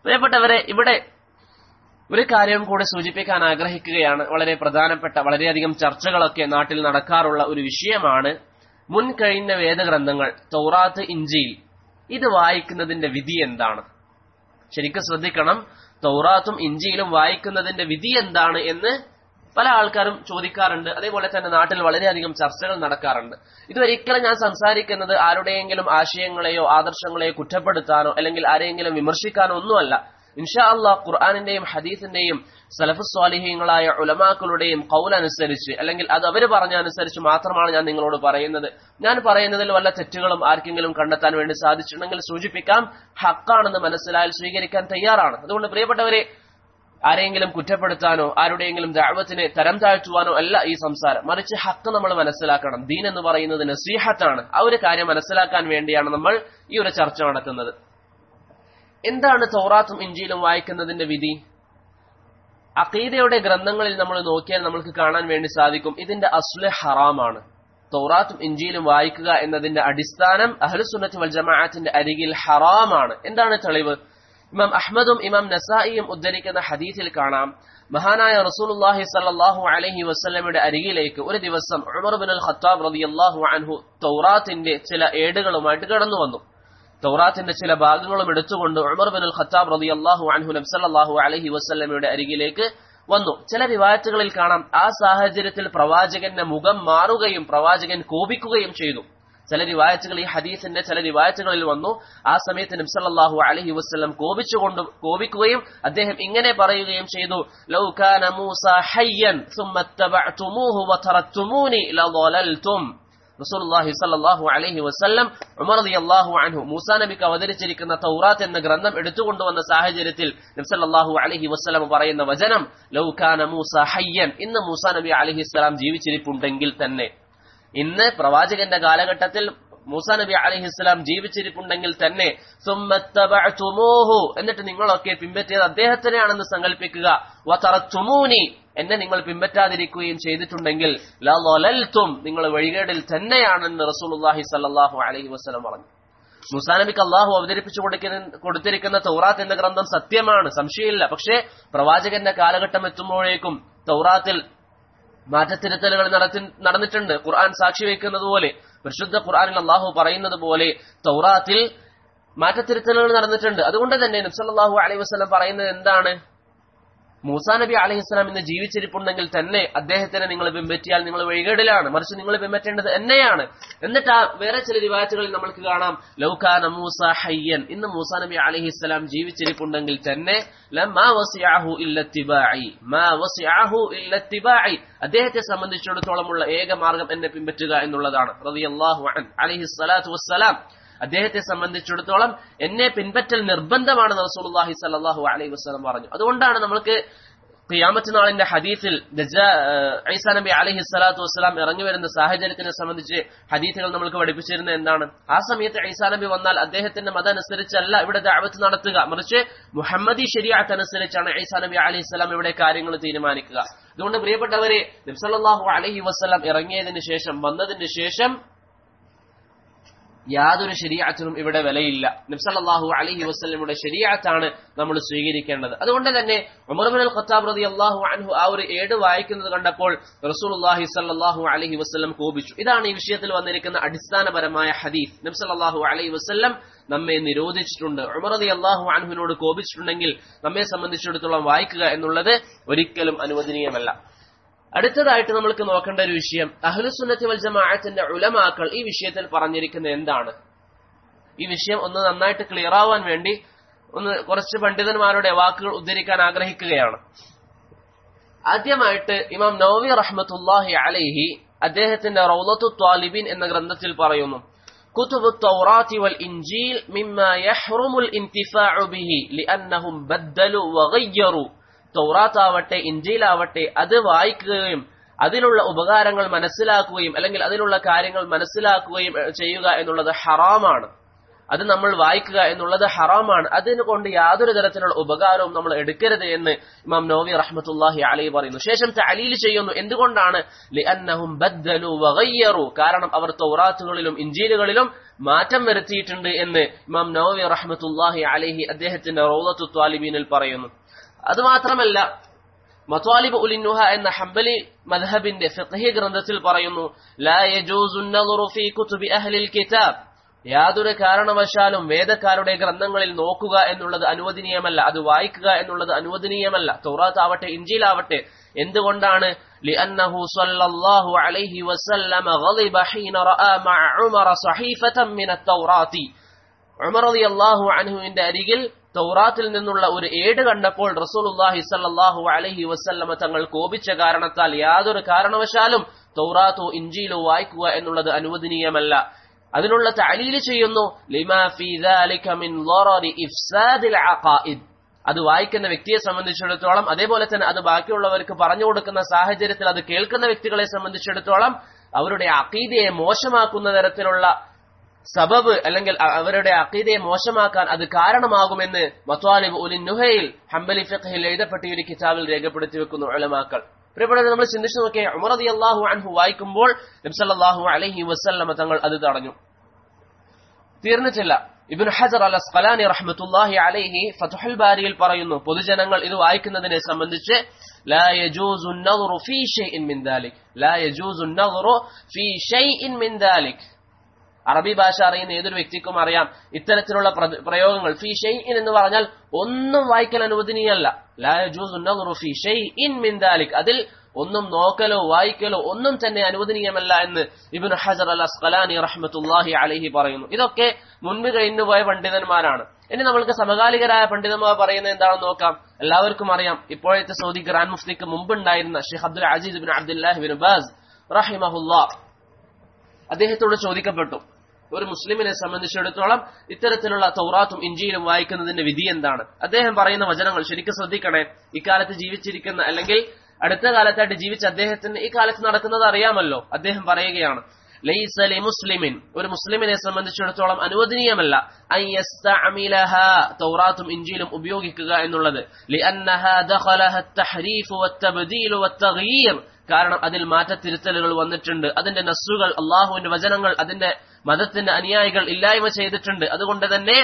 പ്രിയപ്പെട്ടവരെ ഇവിടെ ഒരു കാര്യം കൂടെ സൂചിപ്പിക്കാൻ ആഗ്രഹിക്കുകയാണ് വളരെ പ്രധാനപ്പെട്ട വളരെയധികം ചർച്ചകളൊക്കെ നാട്ടിൽ നടക്കാറുള്ള ഒരു വിഷയമാണ് മുൻ കഴിഞ്ഞ വേദഗ്രന്ഥങ്ങൾ തൗറാത്ത് ഇഞ്ചിയിൽ ഇത് വായിക്കുന്നതിന്റെ വിധി എന്താണ് ശരിക്കും ശ്രദ്ധിക്കണം തൗറാത്തും ഇഞ്ചിയിലും വായിക്കുന്നതിന്റെ വിധി എന്താണ് എന്ന് പല ആൾക്കാരും ചോദിക്കാറുണ്ട് അതേപോലെ തന്നെ നാട്ടിൽ വളരെയധികം ചർച്ചകൾ നടക്കാറുണ്ട് ഇതൊരിക്കലും ഞാൻ സംസാരിക്കുന്നത് ആരുടെയെങ്കിലും ആശയങ്ങളെയോ ആദർശങ്ങളെയോ കുറ്റപ്പെടുത്താനോ അല്ലെങ്കിൽ ആരെയെങ്കിലും വിമർശിക്കാനോ ഒന്നുമല്ല ഇൻഷാ അള്ളാഹ് ഖുർആാനിന്റെയും ഹദീസിന്റെയും സലഫ് സ്വാലിഹീങ്ങളായ ഉലമാക്കളുടെയും കൗലനുസരിച്ച് അല്ലെങ്കിൽ അത് അവർ പറഞ്ഞ അനുസരിച്ച് മാത്രമാണ് ഞാൻ നിങ്ങളോട് പറയുന്നത് ഞാൻ പറയുന്നതിൽ വല്ല തെറ്റുകളും ആർക്കെങ്കിലും കണ്ടെത്താൻ വേണ്ടി സാധിച്ചിട്ടുണ്ടെങ്കിൽ സൂചിപ്പിക്കാം ഹക്കാണെന്ന് മനസ്സിലായാൽ സ്വീകരിക്കാൻ തയ്യാറാണ് അതുകൊണ്ട് പ്രിയപ്പെട്ടവരെ ആരെയെങ്കിലും കുറ്റപ്പെടുത്താനോ ആരുടെയെങ്കിലും ദാവത്തിനെ തരം താഴ്ത്തുവാനോ അല്ല ഈ സംസാരം മറിച്ച് ഹക്ക് നമ്മൾ മനസ്സിലാക്കണം ദീൻ എന്ന് പറയുന്നത് നസീഹത്താണ് ആ ഒരു കാര്യം മനസ്സിലാക്കാൻ വേണ്ടിയാണ് നമ്മൾ ഈ ഒരു ചർച്ച നടത്തുന്നത് എന്താണ് തൗറാത്തും ഇഞ്ചിയിലും വായിക്കുന്നതിന്റെ വിധി അഖീദയുടെ ഗ്രന്ഥങ്ങളിൽ നമ്മൾ നോക്കിയാൽ നമുക്ക് കാണാൻ വേണ്ടി സാധിക്കും ഇതിന്റെ അസ്ല ഹറാമാണ് തൗറാത്തും ഇഞ്ചിയിലും വായിക്കുക എന്നതിന്റെ അടിസ്ഥാനം അഹ്ലുസുന്നത്ത് വൽ ജമാഅത്തിന്റെ അരികിൽ ഹറാമാണ് എന്താണ് തെളിവ് ഇമാം അഹ്മദും ഇമാം നസായിയും ഉദ്ധരിക്കുന്ന ഹദീസിൽ കാണാം മഹാനായ റസൂലുള്ളാഹി സല്ലല്ലാഹു അലൈഹി വസല്ലമയുടെ അരികിലേക്ക് ഒരു ദിവസം ഉമർ ബിൻ അൽ ഖത്താബ് റളിയല്ലാഹു അൻഹു തൗറാത്തിന്റെ ചില ഏടുകളുമായിട്ട് കടന്നു വന്നു തൗറാത്തിന്റെ ചില ഭാഗങ്ങളും എടുത്തുകൊണ്ട് ഉമർ ബിൻ അൽ ഖത്താബ് റളിയല്ലാഹു അൻഹു നബി സല്ലല്ലാഹു അലൈഹി വസല്ലമയുടെ അരികിലേക്ക് വന്നു ചില റിവായത്തുകളിൽ കാണാം ആ സാഹചര്യത്തിൽ പ്രവാചകന്റെ മുഖം മാറുകയും പ്രവാചകൻ കോപിക്കുകയും ചെയ്തു ചില റിവായത്തുകൾ ഈ ഹദീസിന്റെ ചില റിവായത്തുകളിൽ വന്നു ആ സമയത്ത് നബ്സല്ലാഹു അലഹി വസ്ലം കോപിച്ചുകൊണ്ട് കോപിക്കുകയും അദ്ദേഹം ഇങ്ങനെ പറയുകയും ചെയ്തു ലൗ കാന മൂസ ഹയ്യൻ ثم اتبعتموه وتركتموني لضللتم റസൂലുള്ളാഹി സ്വല്ലല്ലാഹു അലൈഹി വസല്ലം ഉമർ റളിയല്ലാഹു അൻഹു മൂസാ നബിക്ക് അവതരിച്ചിരിക്കുന്ന തൗറാത്ത് എന്ന ഗ്രന്ഥം എടുത്തുകൊണ്ടുവന്ന സാഹചര്യത്തിൽ നബി സല്ലല്ലാഹു അലൈഹി വസല്ലം പറയുന്ന വചനം ലൗ കാന മൂസ ഹയ്യൻ ഇന്ന് മൂസാ നബി അലൈഹി സ്വലാം ജീവിച്ചിരിപ്പുണ്ടെങ്കിൽ തന്നെ ഇന്ന് പ്രവാചകന്റെ കാലഘട്ടത്തിൽ മൂസാ നബി അലഹിസ്ലാം ജീവിച്ചിരിപ്പുണ്ടെങ്കിൽ തന്നെ സുമ്മത്തബഅ്തുമൂഹു എന്നിട്ട് നിങ്ങളൊക്കെ പിൻപറ്റിയത് അദ്ദേഹത്തിനെയാണെന്ന് സങ്കല്പിക്കുക വതറത്തുമൂനി എന്നെ നിങ്ങൾ പിൻപറ്റാതിരിക്കുകയും ചെയ്തിട്ടുണ്ടെങ്കിൽ ലലൽത്തും നിങ്ങൾ വഴികേടിൽ തന്നെയാണെന്ന് റസൂലുള്ളാഹി സല്ലല്ലാഹു അലൈഹി വസല്ലം പറഞ്ഞു മുസാ നബിക്ക് അള്ളാഹു അവതരിപ്പിച്ചു കൊടുക്കുന്ന കൊടുത്തിരിക്കുന്ന തൗറാത്ത് എന്ന ഗ്രന്ഥം സത്യമാണ് സംശയമില്ല പക്ഷേ പ്രവാചകന്റെ കാലഘട്ടം എത്തുമ്പോഴേക്കും തൗറാത്തിൽ മാറ്റത്തിരുത്തലുകൾ നടത്തി നടന്നിട്ടുണ്ട് ഖുർആൻ സാക്ഷി വയ്ക്കുന്നത് പോലെ പരിശുദ്ധ ഖുർആനിൽ അള്ളാഹു പറയുന്നത് പോലെ തൗറാത്തിൽ മാറ്റത്തിരുത്തലുകൾ നടന്നിട്ടുണ്ട് അതുകൊണ്ട് തന്നെ നബ്സല്ലാഹു അലൈഹി വസ്ലം പറയുന്നത് എന്താണ് മൂസാ നബി അലഹിസ്ലാം ഇന്ന് ജീവിച്ചിരിപ്പുണ്ടെങ്കിൽ തന്നെ അദ്ദേഹത്തിനെ നിങ്ങൾ പിൻപറ്റിയാൽ നിങ്ങൾ വഴികേടിലാണ് മറിച്ച് നിങ്ങൾ പിൻപറ്റേണ്ടത് എന്നെയാണ് എന്നിട്ട് ആ വേറെ ചില റിവായത്തുകളിൽ നമ്മൾക്ക് കാണാം ലൗകാന മൂസ ഹയ്യൻ ഇന്ന് മൂസാ നബി അലഹിസ്ലാം ജീവിച്ചിരിപ്പുണ്ടെങ്കിൽ തന്നെ ലമാ വസിഅഹു ഇല്ലത്തിബാഇ മാ വസിഅഹു ഇല്ലത്തിബാഇ അദ്ദേഹത്തെ സംബന്ധിച്ചിടത്തോളമുള്ള ഏക മാർഗം എന്നെ പിൻപറ്റുക എന്നുള്ളതാണ് റളിയല്ലാഹു അൻ അലൈഹി സ്വലാത്തു വസ്സലാം അദ്ദേഹത്തെ സംബന്ധിച്ചിടത്തോളം എന്നെ പിൻപറ്റൽ നിർബന്ധമാണ് റസൂലുള്ളാഹി സ്വല്ലല്ലാഹു അലൈഹി വസല്ലം പറഞ്ഞു അതുകൊണ്ടാണ് നമ്മൾക്ക് ഖിയാമത്ത് നാളിന്റെ ഹദീസിൽ ഐസാ നബി അലൈഹി സ്വലാത്തു വസ്സലാം ഇറങ്ങി വരുന്ന സാഹചര്യത്തിനെ സംബന്ധിച്ച് ഹദീസുകൾ നമ്മൾക്ക് പഠിപ്പിച്ചിരുന്നത് എന്താണ് ആ സമയത്ത് ഐസാ നബി വന്നാൽ അദ്ദേഹത്തിന്റെ മതം അനുസരിച്ചല്ല ഇവിടെ ദാവത്ത് നടത്തുക മറിച്ച് മുഹമ്മദി ശരിയാത്ത് അനുസരിച്ചാണ് ഐസാ നബി അലൈഹി സ്വലാം ഇവിടെ കാര്യങ്ങൾ തീരുമാനിക്കുക അതുകൊണ്ട് പ്രിയപ്പെട്ടവരെ നബ്സല്ലാഹു അലൈഹി വസ്സലാം ഇറങ്ങിയതിന് ശേഷം വന്നതിന് ശേഷം യാതൊരു ശരീഅത്തിനും ഇവിടെ വിലയില്ല നബ്സല്ലാഹു അലഹി വസ്ലമിയുടെ ശരീഅത്താണ് നമ്മൾ സ്വീകരിക്കേണ്ടത് അതുകൊണ്ട് തന്നെ ഉമർബിൻ അൽ ഖത്താബ് റതി അള്ളാഹു അൻഹു ആ ഒരു ഏട് വായിക്കുന്നത് കണ്ടപ്പോൾ റസൂലുള്ളാഹി സല്ലാഹു അലഹി വസ്ലം കോപിച്ചു ഇതാണ് ഈ വിഷയത്തിൽ വന്നിരിക്കുന്ന അടിസ്ഥാനപരമായ ഹദീഫ് നബ്സല്ലാഹു അലൈഹി വസ്ലം നമ്മെ നിരോധിച്ചിട്ടുണ്ട് ഉമർ റതി അള്ളാഹു അൻഹുവിനോട് കോപിച്ചിട്ടുണ്ടെങ്കിൽ നമ്മെ സംബന്ധിച്ചിടത്തോളം വായിക്കുക എന്നുള്ളത് ഒരിക്കലും അനുവദനീയമല്ല അടുത്തതായിട്ട് നമ്മൾക്ക് നോക്കേണ്ട ഒരു വിഷയം അഹ്ലുസുന്നത്തി വൽ ജമാഅത്തിന്റെ ഉലമാക്കൾ ഈ വിഷയത്തിൽ പറഞ്ഞിരിക്കുന്നത് എന്താണ് ഈ വിഷയം ഒന്ന് നന്നായിട്ട് ക്ലിയർ ആവാൻ വേണ്ടി ഒന്ന് കുറച്ച് പണ്ഡിതന്മാരുടെ വാക്കുകൾ ഉദ്ധരിക്കാൻ ആഗ്രഹിക്കുകയാണ് ആദ്യമായിട്ട് ഇമാം നവവി റഹ്മത്തുല്ലാഹി അലൈഹി അദ്ദേഹത്തിന്റെ റൗലത്തു ത്വാലിബിൻ എന്ന ഗ്രന്ഥത്തിൽ പറയുന്നു كتب التوراة والإنجيل مما يحرم الانتفاع به لأنهم بدلوا وغيروا തൗറാത്താവട്ടെ ഇഞ്ചിയിലാവട്ടെ അത് വായിക്കുകയും അതിലുള്ള ഉപകാരങ്ങൾ മനസ്സിലാക്കുകയും അല്ലെങ്കിൽ അതിലുള്ള കാര്യങ്ങൾ മനസ്സിലാക്കുകയും ചെയ്യുക എന്നുള്ളത് ഹറാമാണ് അത് നമ്മൾ വായിക്കുക എന്നുള്ളത് ഹറാമാണ് അതിന് കൊണ്ട് യാതൊരു തരത്തിലുള്ള ഉപകാരവും നമ്മൾ എടുക്കരുത് എന്ന് ഇമാം നോവി റഹ്മത്തുല്ലാഹി അലൈ പറയുന്നു ശേഷം തലീൽ ചെയ്യുന്നു എന്തുകൊണ്ടാണ് ലിഅന്നഹും ബദ്ദലു വഗയ്യറു കാരണം അവർ തൗറാത്തുകളിലും ഇഞ്ചീലുകളിലും മാറ്റം വരുത്തിയിട്ടുണ്ട് എന്ന് ഇമാം നവവി റഹ്മത്തുല്ലാഹി അലൈഹി അദ്ദേഹത്തിന്റെ റൗലത്തു ത്വാലിബീനിൽ പറയുന്നു അത് മാത്രമല്ല മത്വാലിബ് ഉലിന്നുഹ എന്ന ഹംബലി മദ്ഹബിന്റെ ഫിഖ്ഹി ഗ്രന്ഥത്തിൽ പറയുന്നു ലാ യജൂസു النظر في كتب أهل الكتاب യാതൊരു കാരണവശാലും വേദക്കാരുടെ ഗ്രന്ഥങ്ങളിൽ നോക്കുക എന്നുള്ളത് അനുവദനീയമല്ല അത് വായിക്കുക എന്നുള്ളത് അനുവദനീയമല്ല തൗറാത്ത് ആവട്ടെ ഇഞ്ചിലാവട്ടെ എന്തുകൊണ്ടാണ് لأنه صلى الله عليه وسلم غضب حين رأى مع عمر صحيفة من التوراة ഉമർ റളിയല്ലാഹു അൻഹുവിന്റെ അരികിൽ തൗറാത്തിൽ നിന്നുള്ള ഒരു ഏട് കണ്ടപ്പോൾ റസൂലുള്ളാഹി സ്വല്ലല്ലാഹു അലൈഹി വസല്ലമ തങ്ങൾ കോപിച്ച കാരണത്താൽ യാതൊരു കാരണവശാലും തൗറാത്തോ ഇഞ്ചീലോ വായിക്കുക എന്നുള്ളത് അനുവദനീയമല്ല അതിനുള്ള തഅലീൽ ചെയ്യുന്നു ലിമാ ഫീ ദാലിക മിൻ ളററി ഇഫ്സാദിൽ അഖായിദ് അത് വായിക്കുന്ന വ്യക്തിയെ സംബന്ധിച്ചിടത്തോളം അതേപോലെ തന്നെ അത് ബാക്കിയുള്ളവർക്ക് പറഞ്ഞു കൊടുക്കുന്ന സാഹചര്യത്തിൽ അത് കേൾക്കുന്ന വ്യക്തികളെ സംബന്ധിച്ചിടത്തോളം അവരുടെ അഖീദയെ മോശമാക്കുന്ന തരത്തിലുള്ള സബബ് അല്ലെങ്കിൽ അവരുടെ അഖീദയെ മോശമാക്കാൻ അത് കാരണമാകുമെന്ന് മത്വാലിബ് ഉലിൻ നുഹയിൽ ഹംബലി ഫിഖ്ഹിൽ എഴുതപ്പെട്ട ഒരു കിതാബിൽ രേഖപ്പെടുത്തി വെക്കുന്നു ഉലമാക്കൾ പ്രിയപ്പെട്ടത് നമ്മൾ ചിന്തിച്ചു നോക്കിയ ഉമറദി അള്ളാഹു അൻഹു വായിക്കുമ്പോൾ നബ്സല്ലാഹു അലഹി വസ്ല്ലമ തങ്ങൾ അത് തടഞ്ഞു തീർന്നിട്ടില്ല ഇബിൻ ഹജർ അൽ അസ്ഖലാനി റഹ്മത്തുല്ലാഹി അലൈഹി ഫതുഹൽ ബാരിയിൽ പറയുന്നു പൊതുജനങ്ങൾ ഇത് വായിക്കുന്നതിനെ സംബന്ധിച്ച് لا يجوز النظر في شيء من ذلك لا يجوز النظر في شيء من ذلك അറബി ഭാഷ അറിയുന്ന ഏതൊരു വ്യക്തിക്കും അറിയാം ഇത്തരത്തിലുള്ള പ്രയോഗങ്ങൾ ഫി ഷെയ്ഇൻ എന്ന് പറഞ്ഞാൽ ഒന്നും വായിക്കൽ അനുവദനീയല്ല ലാ യജൂസു النظر في شيء من ذلك അതിൽ ഒന്നും നോക്കലോ വായിക്കലോ ഒന്നും തന്നെ അനുവദനീയമല്ല എന്ന് ഇബ്നു ഹജർ അൽ അസ്ഖലാനി റഹ്മത്തുല്ലാഹി അലൈഹി പറയുന്നു ഇതൊക്കെ മുൻപ് കഴിഞ്ഞുപോയ പണ്ഡിതന്മാരാണ് ഇനി നമ്മൾക്ക് സമകാലികരായ പണ്ഡിതന്മാർ പറയുന്നത് എന്താണെന്ന് നോക്കാം എല്ലാവർക്കും അറിയാം ഇപ്പോഴത്തെ സൗദി ഗ്രാൻഡ് മുഫ്തിക്ക് മുമ്പുണ്ടായിരുന്ന Sheikh Abdul Aziz bin Abdullahi bin Baz റഹിമഹുല്ലാ അദ്ദേഹത്തോട് ചോദിക്കപ്പെട്ടു ഒരു മുസ്ലിമിനെ സംബന്ധിച്ചിടത്തോളം ഇത്തരത്തിലുള്ള തൗറാത്തും ഇഞ്ചിയിലും വായിക്കുന്നതിന്റെ വിധി എന്താണ് അദ്ദേഹം പറയുന്ന വചനങ്ങൾ ശരിക്കും ശ്രദ്ധിക്കണേ ഇക്കാലത്ത് ജീവിച്ചിരിക്കുന്ന അല്ലെങ്കിൽ അടുത്ത കാലത്തായിട്ട് ജീവിച്ച അദ്ദേഹത്തിന് ഈ കാലത്ത് നടക്കുന്നത് അറിയാമല്ലോ അദ്ദേഹം പറയുകയാണ് ലൈസലി മുസ്ലിമിൻ ഒരു മുസ്ലിമിനെ സംബന്ധിച്ചിടത്തോളം അനുവദനീയമല്ല തൗറാത്തും ഇഞ്ചിയിലും ഉപയോഗിക്കുക എന്നുള്ളത് കാരണം അതിൽ മാറ്റത്തിരുത്തലുകൾ വന്നിട്ടുണ്ട് അതിന്റെ നസ്സുകൾ അള്ളാഹുവിന്റെ വചനങ്ങൾ അതിന്റെ മതത്തിന്റെ അനുയായികൾ ഇല്ലായ്മ ചെയ്തിട്ടുണ്ട് അതുകൊണ്ട് തന്നെ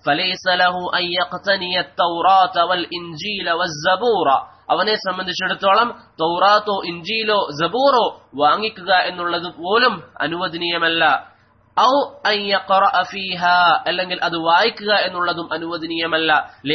അവനെ സംബന്ധിച്ചിടത്തോളം തൗറാത്തോ ഇഞ്ചിയിലോ ജബൂറോ വാങ്ങിക്കുക എന്നുള്ളത് പോലും അനുവദനീയമല്ല ഔ ഫീഹ അല്ലെങ്കിൽ അത് വായിക്കുക എന്നുള്ളതും അനുവദനീയമല്ല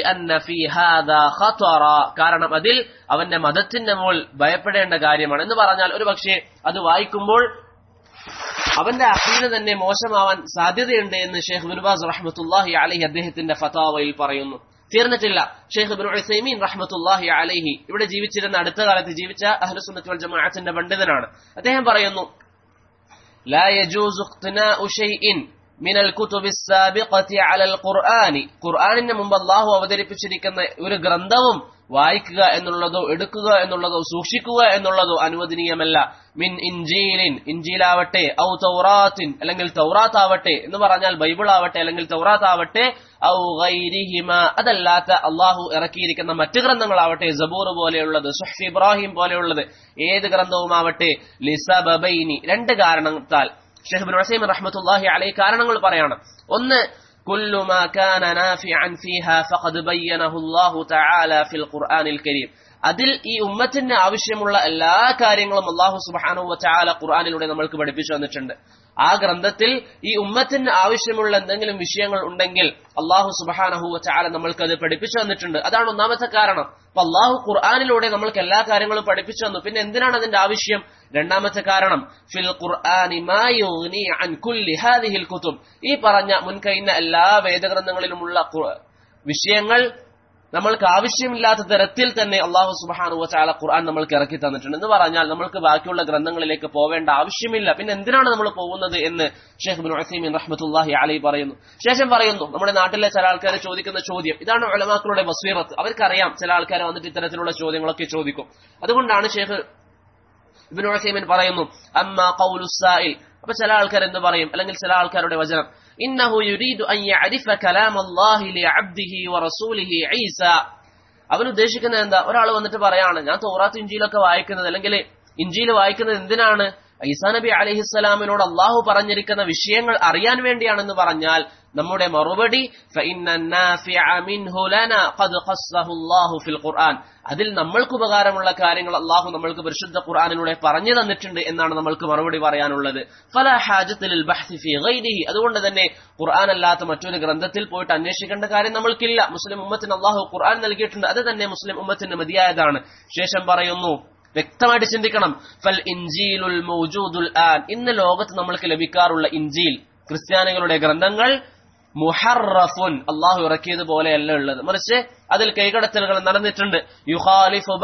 കാരണം അതിൽ അവന്റെ മതത്തിന്റെ മോൾ ഭയപ്പെടേണ്ട കാര്യമാണ് എന്ന് പറഞ്ഞാൽ ഒരു പക്ഷേ അത് വായിക്കുമ്പോൾ അവന്റെ അഖീദ തന്നെ മോശമാവാൻ സാധ്യതയുണ്ട് എന്ന് ഷെയ്ഖ് ബിൻബാസ് റഹ്മത്തുല്ലാഹി അലഹി അദ്ദേഹത്തിന്റെ ഫതാവയിൽ പറയുന്നു തീർന്നിട്ടില്ല ഷെയ്ഖ് ബിൻ ഉസൈമീൻ റഹ്മത്തുല്ലാഹി അലൈഹി ഇവിടെ ജീവിച്ചിരുന്ന അടുത്ത കാലത്ത് ജീവിച്ച അഹ്ലുസുന്നത്ത് വൽ ജമാഅത്തിന്റെ പണ്ഡിതനാണ് അദ്ദേഹം പറയുന്നു لا يجوز اقتناء شيء من الكتب السابقة على القرآن ഖുർആനിന് മുമ്പ് അള്ളാഹു അവതരിപ്പിച്ചിരിക്കുന്ന ഒരു ഗ്രന്ഥവും വായിക്കുക എന്നുള്ളതോ എടുക്കുക എന്നുള്ളതോ സൂക്ഷിക്കുക എന്നുള്ളതോ അനുവദനീയമല്ല മിൻ ഇഞ്ചീലിൻ ഇഞ്ചീലാവട്ടെ ഔ തൗറാത്തിൻ അല്ലെങ്കിൽ തൗറാത്ത് ആവട്ടെ എന്ന് പറഞ്ഞാൽ ബൈബിൾ ആവട്ടെ അല്ലെങ്കിൽ തൗറാത്ത് ആവട്ടെ ഔ ഗൈരിഹിമ അതല്ലാത്ത അള്ളാഹു ഇറക്കിയിരിക്കുന്ന മറ്റു ഗ്രന്ഥങ്ങളാവട്ടെ സബൂർ പോലെയുള്ളത് സുഹ് ഇബ്രാഹിം പോലെയുള്ളത് ഏത് ഗ്രന്ഥവുമാവട്ടെ ലിസബൈനി രണ്ട് കാരണത്താൽ ഷെയ്ഖ് ബിൻ വസീം റഹ്മത്തുള്ളാഹി അലൈഹി കാരണങ്ങൾ പറയണം ഒന്ന് كل ما كان نافعا فيها فقد بينه الله تعالى في القرآن الكريم അതിൽ ഈ ഉമ്മത്തിന് ആവശ്യമുള്ള എല്ലാ കാര്യങ്ങളും അള്ളാഹു സുബാനു വച്ചാല ഖുർആാനിലൂടെ നമ്മൾക്ക് പഠിപ്പിച്ചു തന്നിട്ടുണ്ട് ആ ഗ്രന്ഥത്തിൽ ഈ ഉമ്മത്തിന് ആവശ്യമുള്ള എന്തെങ്കിലും വിഷയങ്ങൾ ഉണ്ടെങ്കിൽ അള്ളാഹു സുബാനഹു വച്ചാല നമ്മൾക്ക് അത് പഠിപ്പിച്ചു തന്നിട്ടുണ്ട് അതാണ് ഒന്നാമത്തെ കാരണം അപ്പൊ അള്ളാഹു ഖുർആാനിലൂടെ നമ്മൾക്ക് എല്ലാ കാര്യങ്ങളും പഠിപ്പിച്ചു തന്നു പിന്നെ എന്തിനാണ് അതിന്റെ ആവശ്യം രണ്ടാമത്തെ കാരണം ഫിൽ ഖുർആനി കുതുബ് ഈ പറഞ്ഞ മുൻകഴിഞ്ഞ എല്ലാ വേദഗ്രന്ഥങ്ങളിലുമുള്ള വിഷയങ്ങൾ നമ്മൾക്ക് ആവശ്യമില്ലാത്ത തരത്തിൽ തന്നെ അള്ളാഹു സുബാനു വച്ചാല ഖുർആൻ നമ്മൾക്ക് ഇറക്കി തന്നിട്ടുണ്ട് എന്ന് പറഞ്ഞാൽ നമ്മൾക്ക് ബാക്കിയുള്ള ഗ്രന്ഥങ്ങളിലേക്ക് പോവേണ്ട ആവശ്യമില്ല പിന്നെ എന്തിനാണ് നമ്മൾ പോകുന്നത് എന്ന് ഷെയ്ഖ് ബിൻ വസീമിൻ റഹ്മത്തുല്ലാഹി അലൈ പറയുന്നു ശേഷം പറയുന്നു നമ്മുടെ നാട്ടിലെ ചില ആൾക്കാർ ചോദിക്കുന്ന ചോദ്യം ഇതാണ് ഉലമാക്കളുടെ ബസ്വീറത്ത് അവർക്കറിയാം ചില ആൾക്കാർ വന്നിട്ട് ഇത്തരത്തിലുള്ള ചോദ്യങ്ങളൊക്കെ ചോദിക്കും അതുകൊണ്ടാണ് ഷെയ്ഖ് ഇബ്നു ഉസൈമിൻ പറയുന്നു അമ്മ ഖൗലു സായിൽ അപ്പൊ ചില ആൾക്കാർ എന്ത് പറയും അല്ലെങ്കിൽ ചില ആൾക്കാരുടെ വചനം ഇന്നഹു യുരീദു അൻ യഅരിഫ കലാം അല്ലാഹി ലിഅബ്ദിഹി വറസൂലിഹി ഈസ അവൻ ഉദ്ദേശിക്കുന്നത് എന്താ ഒരാൾ വന്നിട്ട് പറയാണ് ഞാൻ തോറാത്ത് ഇഞ്ചിയിലൊക്കെ വായിക്കുന്നത് അല്ലെങ്കിൽ ഇഞ്ചിയിൽ വായിക്കുന്നത് എന്തിനാണ് ഈസാ നബി അലഹിസ്സലാമിനോട് അള്ളാഹു പറഞ്ഞിരിക്കുന്ന വിഷയങ്ങൾ അറിയാൻ വേണ്ടിയാണെന്ന് പറഞ്ഞാൽ നമ്മുടെ മറുപടി അതിൽ നമ്മൾക്ക് ഉപകാരമുള്ള കാര്യങ്ങൾ അള്ളാഹു നമ്മൾക്ക് പരിശുദ്ധ ഖുർആാനിലൂടെ പറഞ്ഞു തന്നിട്ടുണ്ട് എന്നാണ് നമ്മൾക്ക് മറുപടി പറയാനുള്ളത് ഫല ഹാജത്തിൽ അതുകൊണ്ട് തന്നെ ഖുർആൻ അല്ലാത്ത മറ്റൊരു ഗ്രന്ഥത്തിൽ പോയിട്ട് അന്വേഷിക്കേണ്ട കാര്യം നമ്മൾക്കില്ല മുസ്ലിം ഉമ്മത്തിന് അള്ളാഹു ഖുർആൻ നൽകിയിട്ടുണ്ട് അത് തന്നെ മുസ്ലിം ഉമ്മത്തിന് മതിയായതാണ് ശേഷം പറയുന്നു വ്യക്തമായിട്ട് ചിന്തിക്കണം ഫൽ ഇൻജീലുൽ മൗജൂദുൽ ആൻ ഇന്ന് ലോകത്ത് നമ്മൾക്ക് ലഭിക്കാറുള്ള ഇഞ്ചീൽ ക്രിസ്ത്യാനികളുടെ ഗ്രന്ഥങ്ങൾ മുഹറഫുൻ അള്ളാഹു ഇറക്കിയത് പോലെയല്ല ഉള്ളത് മറിച്ച് അതിൽ കൈകടത്തലുകൾ നടന്നിട്ടുണ്ട് യുഹാലിഫു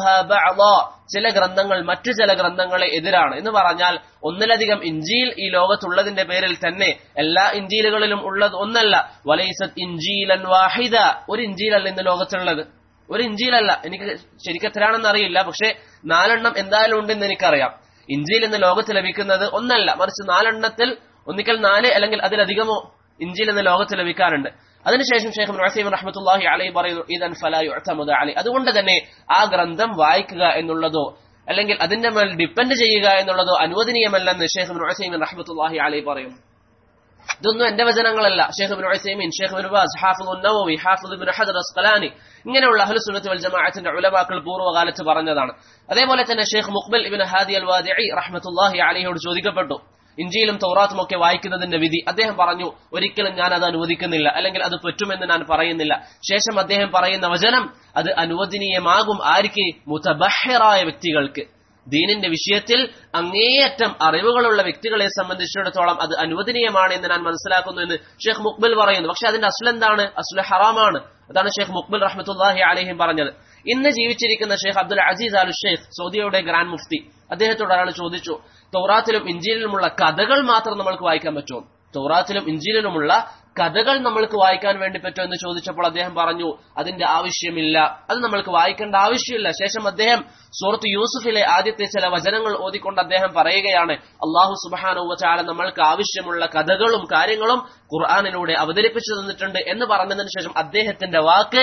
ചില ഗ്രന്ഥങ്ങൾ മറ്റു ചില ഗ്രന്ഥങ്ങളെ എതിരാണ് എന്ന് പറഞ്ഞാൽ ഒന്നിലധികം ഇഞ്ചീൽ ഈ ലോകത്തുള്ളതിന്റെ പേരിൽ തന്നെ എല്ലാ ഇഞ്ചീലുകളിലും ഉള്ളത് ഒന്നല്ല വലൈസത് ഇഞ്ചീലൻ വാഹിദ ഒരു ഇഞ്ചീലല്ല ഇന്ന് ലോകത്തുള്ളത് ഒരു ഇഞ്ചിയിലല്ല എനിക്ക് ശരിക്കും എത്രയാണെന്ന് അറിയില്ല പക്ഷെ നാലെണ്ണം എന്തായാലും ഉണ്ടെന്ന് എനിക്കറിയാം ഇഞ്ചിയിൽ ഇന്ന് ലോകത്ത് ലഭിക്കുന്നത് ഒന്നല്ല മറിച്ച് നാലെണ്ണത്തിൽ ഒന്നിക്കൽ നാല് അല്ലെങ്കിൽ അതിലധികമോ ഇഞ്ചിയിൽ ഇന്ന് ലോകത്ത് ലഭിക്കാറുണ്ട് അതിനുശേഷം ഷെയ്ഖ് റഹീം റഹ്മത്തുല്ലാഹി അലൈ പറയുന്നു ഇതൻ ഫലായുഅത്തമുദ അലി അതുകൊണ്ട് തന്നെ ആ ഗ്രന്ഥം വായിക്കുക എന്നുള്ളതോ അല്ലെങ്കിൽ അതിന്റെ മേൽ ഡിപ്പെൻഡ് ചെയ്യുക എന്നുള്ളതോ അനുവദനീയമല്ലെന്ന് ഷെയ്ഖ് റഹീം റഹ്മത്തുല്ലാഹി അലൈ പറയുന്നു ഇതൊന്നും എന്റെ വചനങ്ങളല്ല Sheikh bin Uthaymeen Sheikh bin Baz ഹാഫിദ് ഉന്നവവി ഹാഫിദ് ബിൻ ഹജർ അസ്ഖലാനി ഇങ്ങനെയുള്ള അഹ്ലു സുന്നത്ത് വൽ ജമാഅത്തിന്റെ ഉലമാക്കൾ പൂർവ്വകാലത്ത് പറഞ്ഞതാണ് അതേപോലെ തന്നെ ഷെയ്ഖ് മുഖ്ബൽ ഇബിൻ ഹാദി അൽ വാദിഇ റഹ്മത്തുള്ളാഹി അലൈഹിയോട് ചോദിക്കപ്പെട്ടു ഇഞ്ചിയിലും തൗറാത്തും ഒക്കെ വായിക്കുന്നതിന്റെ വിധി അദ്ദേഹം പറഞ്ഞു ഒരിക്കലും ഞാൻ അത് അനുവദിക്കുന്നില്ല അല്ലെങ്കിൽ അത് പറ്റുമെന്ന് ഞാൻ പറയുന്നില്ല ശേഷം അദ്ദേഹം പറയുന്ന വചനം അത് അനുവദനീയമാകും ആർക്ക് മുതബഹിറായ വ്യക്തികൾക്ക് ദീനിന്റെ വിഷയത്തിൽ അങ്ങേയറ്റം അറിവുകളുള്ള വ്യക്തികളെ സംബന്ധിച്ചിടത്തോളം അത് അനുവദനീയമാണ് എന്ന് ഞാൻ മനസ്സിലാക്കുന്നു എന്ന് ഷെയ്ഖ് മുക്ബിൽ പറയുന്നു പക്ഷെ അതിന്റെ അസുൽ എന്താണ് അസുൽ ഹറാമാണ് അതാണ് ഷെയ്ഖ് മുക്ബിൽ റഹ്മത്തുല്ലാഹി അലഹിം പറഞ്ഞത് ഇന്ന് ജീവിച്ചിരിക്കുന്ന ഷെയ്ഖ് അബ്ദുൽ അസീസ് അൽ ഷെയ്ഖ് സൗദിയുടെ ഗ്രാൻഡ് മുഫ്തി അദ്ദേഹത്തോട് ഒരാൾ ചോദിച്ചു തൗറാത്തിലും ഇഞ്ചിയിലുമുള്ള കഥകൾ മാത്രം നമ്മൾക്ക് വായിക്കാൻ പറ്റുമോ തൗറാത്തിലും ഇഞ്ചിയിലുമുള്ള കഥകൾ നമ്മൾക്ക് വായിക്കാൻ വേണ്ടി പറ്റുമോ എന്ന് ചോദിച്ചപ്പോൾ അദ്ദേഹം പറഞ്ഞു അതിന്റെ ആവശ്യമില്ല അത് നമ്മൾക്ക് വായിക്കേണ്ട ആവശ്യമില്ല ശേഷം അദ്ദേഹം സൂറത്ത് യൂസുഫിലെ ആദ്യത്തെ ചില വചനങ്ങൾ ഓതിക്കൊണ്ട് അദ്ദേഹം പറയുകയാണ് അള്ളാഹു സുബാനുവചാല നമ്മൾക്ക് ആവശ്യമുള്ള കഥകളും കാര്യങ്ങളും ഖുർആാനിലൂടെ അവതരിപ്പിച്ചു തന്നിട്ടുണ്ട് എന്ന് പറഞ്ഞതിന് ശേഷം അദ്ദേഹത്തിന്റെ വാക്ക്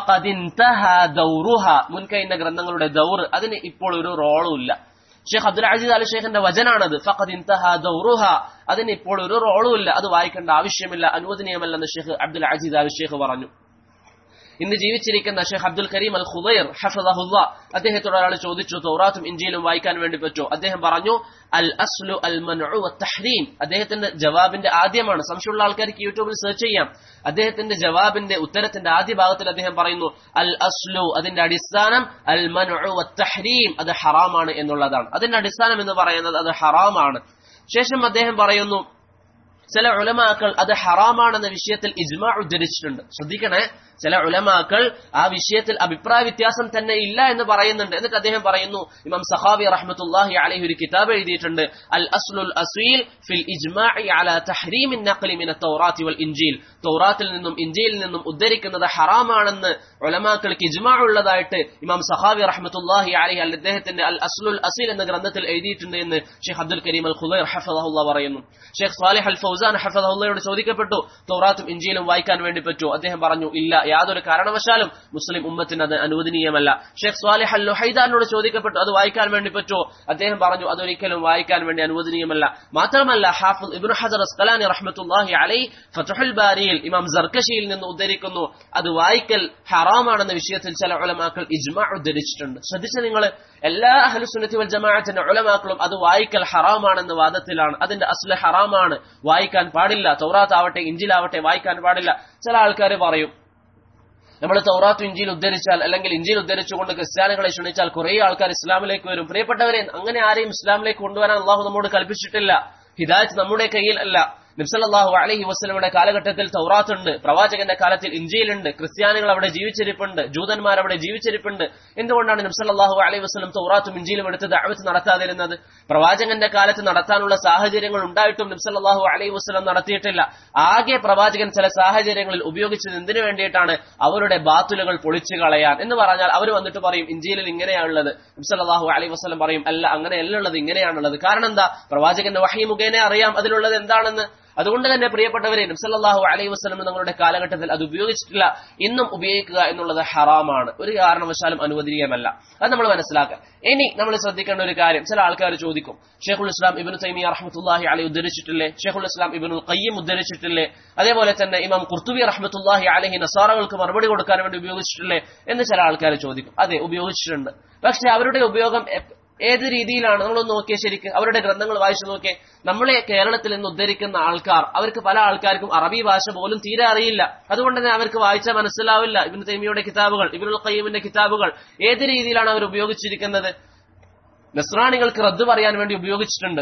മുൻകൈന്ന ഗ്രന്ഥങ്ങളുടെ ദൗർ അതിന് ഇപ്പോൾ ഒരു റോളും ഇല്ല ഷെയ്ഖ് അബ്ദുൽ അസീസ് അലി ഷെയ്ഖിന്റെ വചനാണത് ഫഖദ് ഇൻതഹ ദൗറുഹ അതിന് ഇപ്പോൾ ഒരു റോളും ഇല്ല അത് വായിക്കേണ്ട ആവശ്യമില്ല അനുവദനീയമല്ലെന്ന് ഷെയ്ഖ് അബ്ദുൽ അസീസ് അലി ഷെയ്ഖ് പറഞ്ഞു ഇന്ന് ജീവിച്ചിരിക്കുന്ന ഷെയ്ഖ് അബ്ദുൽ കരീം അൽ ഖുദൈർ ഹഫദഹുല്ല അദ്ദേഹത്തോട് ഒരാൾ ചോദിച്ചു തൗറാത്തും ഇഞ്ചിയിലും വായിക്കാൻ വേണ്ടി പറ്റുമോ അദ്ദേഹം പറഞ്ഞു അൽ അസ്ലു അൽ മൻഉ തഹ്രീം അദ്ദേഹത്തിന്റെ ജവാബിന്റെ ആദ്യമാണ് സംശയമുള്ള ആൾക്കാർക്ക് യൂട്യൂബിൽ സെർച്ച് ചെയ്യാം അദ്ദേഹത്തിന്റെ ജവാബിന്റെ ഉത്തരത്തിന്റെ ആദ്യ ഭാഗത്തിൽ അദ്ദേഹം പറയുന്നു അൽ അസ്ലു അതിന്റെ അടിസ്ഥാനം അൽ മൻഉ തഹ്രീം അത് ഹറാമാണ് എന്നുള്ളതാണ് അതിന്റെ അടിസ്ഥാനം എന്ന് പറയുന്നത് അത് ഹറാമാണ് ശേഷം അദ്ദേഹം പറയുന്നു ചില ഉലമാക്കൾ അത് ഹറാമാണെന്ന വിഷയത്തിൽ ഇജ്മാ ഉദ്ധരിച്ചിട്ടുണ്ട് ശ്രദ്ധിക്കണേ ചില ഉലമാക്കൾ ആ വിഷയത്തിൽ അഭിപ്രായ വ്യത്യാസം തന്നെ ഇല്ല എന്ന് പറയുന്നുണ്ട് എന്നിട്ട് അദ്ദേഹം പറയുന്നു ഇമാം സഹാബി റഹ്മത്തുല്ലാഹി അലൈഹി ഒരു കിതാബ് എഴുതിയിട്ടുണ്ട് അൽ അസ്ലുൽ അസീൽ ഫിൽ ഇജ്മാഇ അലാ തഹ്രീമിൻ നഖ്ലി മിന തൗറാത്തി വൽ ഇൻജീൽ തൗറാത്തിൽ നിന്നും ഇൻജീലിൽ നിന്നും ഉദ്ധരിക്കുന്നത് ഹറാമാണെന്ന് ഉലമാക്കൾക്ക് ഇജ്മാ ഉള്ളതായിട്ട് ഇമാം സഹാബി റഹ്മത്തുല്ലാഹി അലൈഹി അദ്ദേഹത്തിന്റെ അൽ അസ്ലുൽ അസീൽ എന്ന ഗ്രന്ഥത്തിൽ എഴുതിയിട്ടുണ്ട് എന്ന് ഷെയ്ഖ് അബ്ദുൽ കരീം അൽ ഖുദൈർ ഹഫദഹുല്ല പറയുന്നു ഷെയ്ഖ് സാലിഹ് അൽ ഫൗസാൻ ഹഫദഹുല്ലയോട് ചോദിക്കപ്പെട്ടു തൗറാത്തും ഇൻജീലും വായിക്കാൻ വേണ്ടി പറ്റുമോ അദ്ദേഹം പറഞ്ഞു ഇല്ല യാതൊരു കാരണവശാലും മുസ്ലിം ഉമ്മത്തിന് അത് അനുവദനീയമല്ല ഷെയ്ഖ് സ്വാലിഹ് അൽ ഹൈദാനോട് ചോദിക്കപ്പെട്ടു അത് വായിക്കാൻ വേണ്ടി പറ്റുമോ അദ്ദേഹം പറഞ്ഞു അതൊരിക്കലും വായിക്കാൻ വേണ്ടി അനുവദനീയമല്ല മാത്രമല്ല ഹാഫിദ് ഇബ്നു ഹജർ അസ്കലാനി റഹ്മത്തുല്ലാഹി അലൈ ഫതുഹുൽ ബാരിയിൽ ഇമാം സർക്കഷിയിൽ നിന്ന് ഉദ്ധരിക്കുന്നു അത് വായിക്കൽ ഹറാമാണെന്ന വിഷയത്തിൽ ചില ഉലമാക്കൾ ഇജ്മാ ഉദ്ധരിച്ചിട്ടുണ്ട് ശ്രദ്ധിച്ച നിങ്ങൾ എല്ലാ അഹ്ലുസുന്നത്തി വൽ ജമാഅത്തിന്റെ ഉലമാക്കളും അത് വായിക്കൽ ഹറാമാണെന്ന വാദത്തിലാണ് അതിന്റെ അസ്ല ഹറാമാണ് വായിക്കാൻ പാടില്ല തൗറാത്ത് ആവട്ടെ ഇഞ്ചിലാവട്ടെ വായിക്കാൻ പാടില്ല ചില ആൾക്കാർ പറയും നമ്മൾ തൗറാത്ത് ഇഞ്ചിയിൽ ഉദ്ധരിച്ചാൽ അല്ലെങ്കിൽ ഇഞ്ചിയിൽ ഉദ്ധരിച്ചുകൊണ്ട് ക്രിസ്ത്യാനികളെ ക്ഷണിച്ചാൽ കുറെ ആൾക്കാർ ഇസ്ലാമിലേക്ക് വരും പ്രിയപ്പെട്ടവരെ അങ്ങനെ ആരെയും ഇസ്ലാമിലേക്ക് കൊണ്ടുവരാൻ അള്ളാഹു നമ്മോട് കൽപ്പിച്ചിട്ടില്ല ഹിദായത്ത് നമ്മുടെ കയ്യിൽ അല്ല നിബ്സല്ലാഹു അലഹി വസ്ലമയുടെ കാലഘട്ടത്തിൽ തൗറാത്ത് ഉണ്ട് പ്രവാചകന്റെ കാലത്തിൽ ഇഞ്ചിയിലുണ്ട് ക്രിസ്ത്യാനികൾ അവിടെ ജീവിച്ചിരിപ്പുണ്ട് ജൂതന്മാർ അവിടെ ജീവിച്ചിരിപ്പുണ്ട് എന്തുകൊണ്ടാണ് നിബ്സല്ലാഹു അലൈഹി വസ്ലം തൗറാത്തും ഇഞ്ചിയിലും എടുത്ത് ദഅവത്ത് നടത്താതിരുന്നത് പ്രവാചകന്റെ കാലത്ത് നടത്താനുള്ള സാഹചര്യങ്ങൾ ഉണ്ടായിട്ടും നിബ്സല്ലാഹു അലൈഹി വസ്ലം നടത്തിയിട്ടില്ല ആകെ പ്രവാചകൻ ചില സാഹചര്യങ്ങളിൽ ഉപയോഗിച്ചത് എന്തിനു വേണ്ടിയിട്ടാണ് അവരുടെ ബാത്തുലുകൾ പൊളിച്ചു കളയാൻ എന്ന് പറഞ്ഞാൽ അവർ വന്നിട്ട് പറയും ഇഞ്ചിയിലിൽ ഇങ്ങനെയാണുള്ളത് നിബ്സല്ലാഹു അലൈഹി വസ്ലം പറയും അല്ല അങ്ങനെയല്ല ഉള്ളത് ഇങ്ങനെയാണുള്ളത് കാരണം എന്താ പ്രവാചകന്റെ വഹി മുഖേന അറിയാം അതിലുള്ളത് എന്താണെന്ന് അതുകൊണ്ട് തന്നെ പ്രിയപ്പെട്ടവരെ നബ്സല്ലാഹു അലൈഹി വസ്ലം തങ്ങളുടെ കാലഘട്ടത്തിൽ അത് ഉപയോഗിച്ചിട്ടില്ല ഇന്നും ഉപയോഗിക്കുക എന്നുള്ളത് ഹറാമാണ് ഒരു കാരണവശാലും അനുവദനീയമല്ല അത് നമ്മൾ മനസ്സിലാക്കുക ഇനി നമ്മൾ ശ്രദ്ധിക്കേണ്ട ഒരു കാര്യം ചില ആൾക്കാർ ചോദിക്കും ഷെയ്ഖുൽ ഇസ്ലാം ഇബിൻ തൈമിയ റഹ്മത്തുല്ലാഹി അലൈ ഉദ്ധരിച്ചിട്ടില്ലേ ഷെയ്ഖുൽ ഇസ്ലാം ഇബിനുൽ ഖയ്യം ഉദ്ധരിച്ചിട്ടില്ലേ അതേപോലെ തന്നെ ഇമാം കുർത്തുബി റഹ്മത്തുല്ലാഹി അലഹി നസാറകൾക്ക് മറുപടി കൊടുക്കാൻ വേണ്ടി ഉപയോഗിച്ചിട്ടില്ലേ എന്ന് ചില ആൾക്കാർ ചോദിക്കും അതെ ഉപയോഗിച്ചിട്ടുണ്ട് പക്ഷെ അവരുടെ ഉപയോഗം ഏത് രീതിയിലാണ് നമ്മളൊന്ന് നോക്കിയേ ശരിക്ക് അവരുടെ ഗ്രന്ഥങ്ങൾ വായിച്ചു നോക്കിയേ നമ്മളെ കേരളത്തിൽ നിന്ന് ഉദ്ധരിക്കുന്ന ആൾക്കാർ അവർക്ക് പല ആൾക്കാർക്കും അറബി ഭാഷ പോലും തീരെ അറിയില്ല അതുകൊണ്ട് തന്നെ അവർക്ക് വായിച്ചാൽ മനസ്സിലാവില്ല ഇബിൻ തൈമിയുടെ കിതാബുകൾ ഇബിനുൽ ഖയ്യമിന്റെ കിതാബുകൾ ഏത് രീതിയിലാണ് അവർ ഉപയോഗിച്ചിരിക്കുന്നത് നസ്രാണികൾക്ക് റദ്ദ് പറയാൻ വേണ്ടി ഉപയോഗിച്ചിട്ടുണ്ട്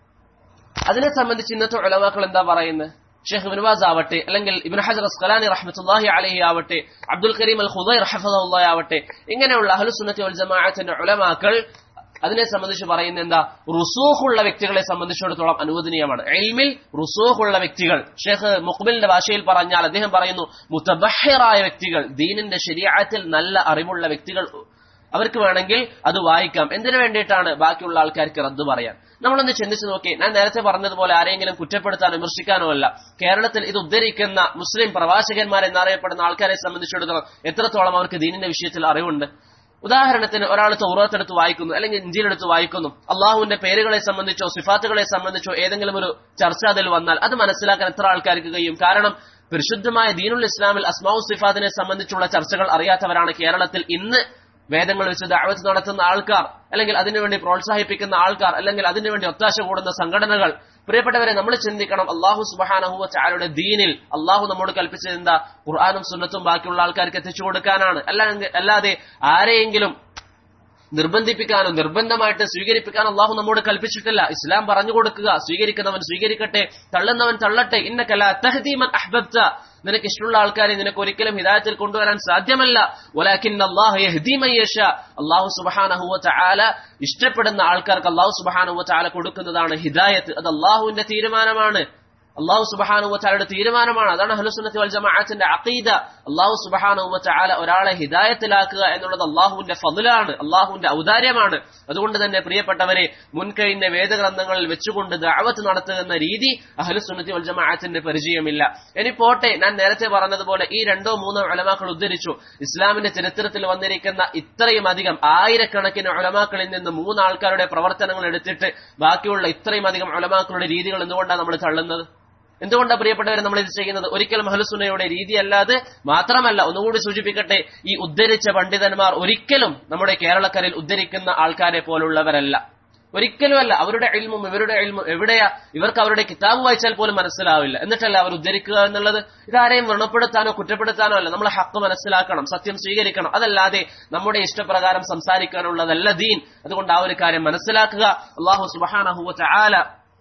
അതിനെ സംബന്ധിച്ച് ഇന്നത്തെ ഉലമാക്കൾ എന്താ പറയുന്നത് ഷെയ്ഖ് ബിൻവാസ് ആവട്ടെ അല്ലെങ്കിൽ ഇബിൻ ഹജർ അസ്കലാനി റഹ്മത്തുല്ലാഹി അലഹി ആവട്ടെ അബ്ദുൽ കരീം അൽ ഖുദൈർ റഹഫുല്ലാഹി ആവട്ടെ ഇങ്ങനെയുള്ള അഹ്ലുസുന്നത്തി വൽ ജമാഅത്തിന്റെ ഉലമാക്കൾ അതിനെ സംബന്ധിച്ച് പറയുന്ന എന്താ റുസൂഖുള്ള വ്യക്തികളെ സംബന്ധിച്ചിടത്തോളം അനുവദനീയമാണ് എൽമിൽ റുസൂഖുള്ള വ്യക്തികൾ ഷേഖ് മുഖബിലിന്റെ ഭാഷയിൽ പറഞ്ഞാൽ അദ്ദേഹം പറയുന്നു മുത്തബഹിറായ വ്യക്തികൾ ദീനിന്റെ ശരിയാത്തിൽ നല്ല അറിവുള്ള വ്യക്തികൾ അവർക്ക് വേണമെങ്കിൽ അത് വായിക്കാം എന്തിനു വേണ്ടിയിട്ടാണ് ബാക്കിയുള്ള ആൾക്കാർക്ക് റദ്ദ് പറയാൻ നമ്മളൊന്ന് ചിന്തിച്ചു നോക്കി ഞാൻ നേരത്തെ പറഞ്ഞതുപോലെ ആരെങ്കിലും കുറ്റപ്പെടുത്താനോ വിമർശിക്കാനോ അല്ല കേരളത്തിൽ ഇത് ഉദ്ധരിക്കുന്ന മുസ്ലിം പ്രവാചകന്മാർ എന്നറിയപ്പെടുന്ന ആൾക്കാരെ സംബന്ധിച്ചിടത്തോളം എത്രത്തോളം അവർക്ക് ദീനിന്റെ വിഷയത്തിൽ അറിവുണ്ട് ഉദാഹരണത്തിന് ഒരാൾ തൗറാത്തെടുത്ത് വായിക്കുന്നു അല്ലെങ്കിൽ ഇഞ്ചിയിലെടുത്ത് വായിക്കുന്നു അള്ളാഹുവിന്റെ പേരുകളെ സംബന്ധിച്ചോ സിഫാത്തുകളെ സംബന്ധിച്ചോ ഏതെങ്കിലും ഒരു ചർച്ച അതിൽ വന്നാൽ അത് മനസ്സിലാക്കാൻ എത്ര ആൾക്കാർക്ക് കഴിയും കാരണം പരിശുദ്ധമായ ദീനുൽ ഇസ്ലാമിൽ അസ്മാഉ സിഫാത്തിനെ സംബന്ധിച്ചുള്ള ചർച്ചകൾ അറിയാത്തവരാണ് കേരളത്തിൽ ഇന്ന് വേദങ്ങൾ വെച്ച് ദഅവത്ത് നടത്തുന്ന ആൾക്കാർ അല്ലെങ്കിൽ അതിനുവേണ്ടി പ്രോത്സാഹിപ്പിക്കുന്ന ആൾക്കാർ അല്ലെങ്കിൽ അതിനുവേണ്ടി ഒത്താശ കൂടുന്ന സംഘടനകൾ പ്രിയപ്പെട്ടവരെ നമ്മൾ ചിന്തിക്കണം അള്ളാഹു സുബഹാനഹുവ ചാലയുടെ ദീനിൽ അള്ളാഹു നമ്മോട് കൽപ്പിച്ചത് എന്താ ഖുർആാനും സുന്നത്തും ബാക്കിയുള്ള ആൾക്കാർക്ക് എത്തിച്ചു കൊടുക്കാനാണ് അല്ലാതെ അല്ലാതെ ആരെയെങ്കിലും നിർബന്ധിപ്പിക്കാനോ നിർബന്ധമായിട്ട് സ്വീകരിപ്പിക്കാനോ അള്ളാഹു നമ്മോട് കൽപ്പിച്ചിട്ടില്ല ഇസ്ലാം പറഞ്ഞു കൊടുക്കുക സ്വീകരിക്കുന്നവൻ സ്വീകരിക്കട്ടെ തള്ളുന്നവൻ തള്ളട്ടെ ഇന്നക്കല്ല തഹദീമൻ അഹ്ബബ്ത നിനക്ക് ഇഷ്ടമുള്ള ആൾക്കാരെ നിനക്ക് ഒരിക്കലും ഹിദായത്തിൽ കൊണ്ടുവരാൻ സാധ്യമല്ല ഒലാക്കിൻ അള്ളാഹു യഹ്ദീമയ്യഷ അള്ളാഹു സുബഹാനഹുവ ചാല ഇഷ്ടപ്പെടുന്ന ആൾക്കാർക്ക് അള്ളാഹു സുബഹാനുവ ചാല കൊടുക്കുന്നതാണ് ഹിദായത്ത് അത് അള്ളാഹുവിന്റെ തീരുമാനമാണ് അള്ളാഹു സുബഹാനുവ ചാലയുടെ തീരുമാനമാണ് അതാണ് ഹലുസുന്നത്തി വൽ ജമാഅത്തിന്റെ അഖീദ അള്ളാഹു സുബഹാനുവ ചാല ഒരാളെ ഹിദായത്തിലാക്കുക എന്നുള്ളത് അള്ളാഹുവിന്റെ ഫضലാണ് അള്ളാഹുവിന്റെ ഔദാര്യമാണ് അതുകൊണ്ട് തന്നെ പ്രിയപ്പെട്ടവരെ മുൻകഴിഞ്ഞ വേദഗ്രന്ഥങ്ങളിൽ വെച്ചുകൊണ്ട് ദഅവത്ത് നടത്തുന്ന രീതി അഹ്ലുസുന്നത്തി വൽ ജമാഅത്തിന്റെ പരിചയമില്ല ഇനി പോട്ടെ ഞാൻ നേരത്തെ പറഞ്ഞതുപോലെ ഈ രണ്ടോ മൂന്നോ ഉലമാക്കൾ ഉദ്ധരിച്ചു ഇസ്ലാമിന്റെ ചരിത്രത്തിൽ വന്നിരിക്കുന്ന ഇത്രയും അധികം ആയിരക്കണക്കിന് ഉലമാക്കളിൽ നിന്ന് മൂന്നാൾക്കാരുടെ പ്രവർത്തനങ്ങൾ എടുത്തിട്ട് ബാക്കിയുള്ള ഇത്രയും അധികം ഉലമാക്കളുടെ രീതികൾ എന്തുകൊണ്ടാണ് നമ്മൾ തള്ളുന്നത് എന്തുകൊണ്ടാണ് പ്രിയപ്പെട്ടവരെ നമ്മൾ ഇത് ചെയ്യുന്നത് ഒരിക്കലും ഹലുസുനയുടെ രീതിയല്ലാതെ മാത്രമല്ല ഒന്നുകൂടി സൂചിപ്പിക്കട്ടെ ഈ ഉദ്ധരിച്ച പണ്ഡിതന്മാർ ഒരിക്കലും നമ്മുടെ കേരളക്കരയിൽ ഉദ്ധരിക്കുന്ന ആൾക്കാരെ പോലുള്ളവരല്ല ഒരിക്കലുമല്ല അവരുടെ എൽമും ഇവരുടെ എൽമും എവിടെയാ ഇവർക്ക് അവരുടെ കിതാബ് വായിച്ചാൽ പോലും മനസ്സിലാവില്ല എന്നിട്ടല്ല അവർ ഉദ്ധരിക്കുക എന്നുള്ളത് ഇതാരെയും വ്രണപ്പെടുത്താനോ കുറ്റപ്പെടുത്താനോ അല്ല നമ്മൾ ഹക്ക് മനസ്സിലാക്കണം സത്യം സ്വീകരിക്കണം അതല്ലാതെ നമ്മുടെ ഇഷ്ടപ്രകാരം സംസാരിക്കാനുള്ളതല്ല ദീൻ അതുകൊണ്ട് ആ ഒരു കാര്യം മനസ്സിലാക്കുക അള്ളാഹു സുബാനഹുവ ചാല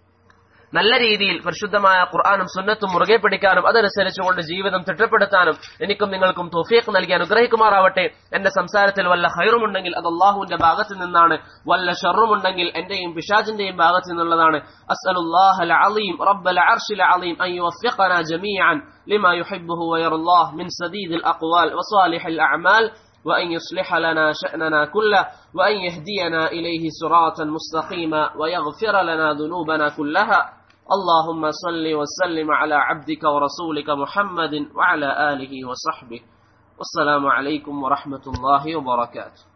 നല്ല രീതിയിൽ പരിശുദ്ധമായ ഖുർആാനും സുന്നത്തും മുറുകെ പിടിക്കാനും അതനുസരിച്ചുകൊണ്ട് ജീവിതം തിട്ടപ്പെടുത്താനും എനിക്കും നിങ്ങൾക്കും തോഫീഖ് നൽകി അനുഗ്രഹിക്കുമാറാവട്ടെ എന്റെ സംസാരത്തിൽ വല്ല ഹൈറുമുണ്ടെങ്കിൽ അത് അള്ളാഹുവിന്റെ ഭാഗത്ത് നിന്നാണ് വല്ല ഷറുമുണ്ടെങ്കിൽ എന്റെയും പിശാജിന്റെയും ഭാഗത്ത് നിന്നുള്ളതാണ് അസ്അലുല്ലാഹൽ അലീം റബ്ബൽ അർഷിൽ അലീം അൻ യുവഫിഖന ജമീഅൻ لما يحبه ويرضاه من سديد الأقوال وصالح الأعمال وأن يصلح لنا شأننا كله وأن يهدينا إليه صراطا مستقيما ويغفر لنا ذنوبنا كلها اللهم صل وسلم على عبدك ورسولك محمد وعلى آله وصحبه والسلام عليكم ورحمة الله وبركاته